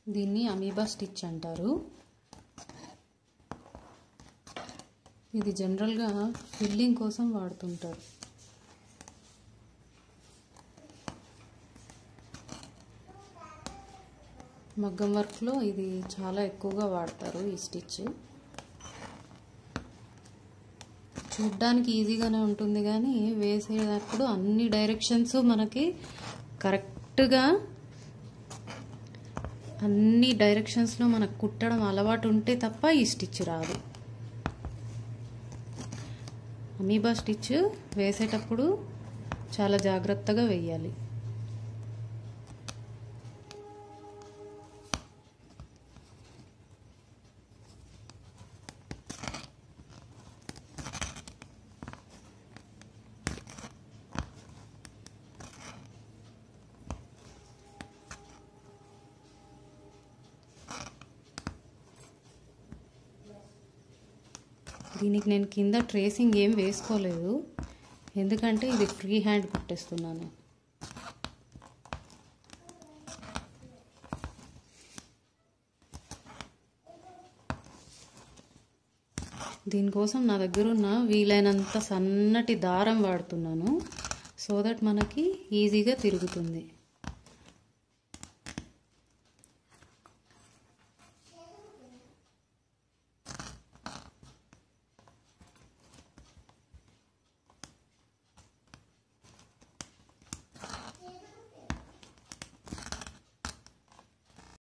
దీన్ని amoeba stitch అంటారు ఇది జనరల్గా ఫిల్లింగ్ కోసం వాడుతుంటారు మగ్గం వర్క్లో ఇది చాలా ఎక్కువగా వాడతారు ఈ స్టిచ్ చూడ్డానికి ఈజీగానే ఉంటుంది కానీ వేసేటప్పుడు అన్ని డైరెక్షన్స్ మనకి కరెక్ట్గా అన్ని డైరెక్షన్స్లో మనకు కుట్టడం అలవాటు ఉంటే తప్ప ఈ స్టిచ్ రాదు అమీబా స్టిచ్ వేసేటప్పుడు చాలా జాగ్రత్తగా వేయాలి దీనికి నేను కింద ట్రేసింగ్ ఏం వేసుకోలేదు ఎందుకంటే ఇది ఫ్రీ హ్యాండ్ కుట్టేస్తున్నాను దీనికోసం నా దగ్గర ఉన్న వీలైనంత సన్నటి దారం వాడుతున్నాను సో దట్ మనకి ఈజీగా తిరుగుతుంది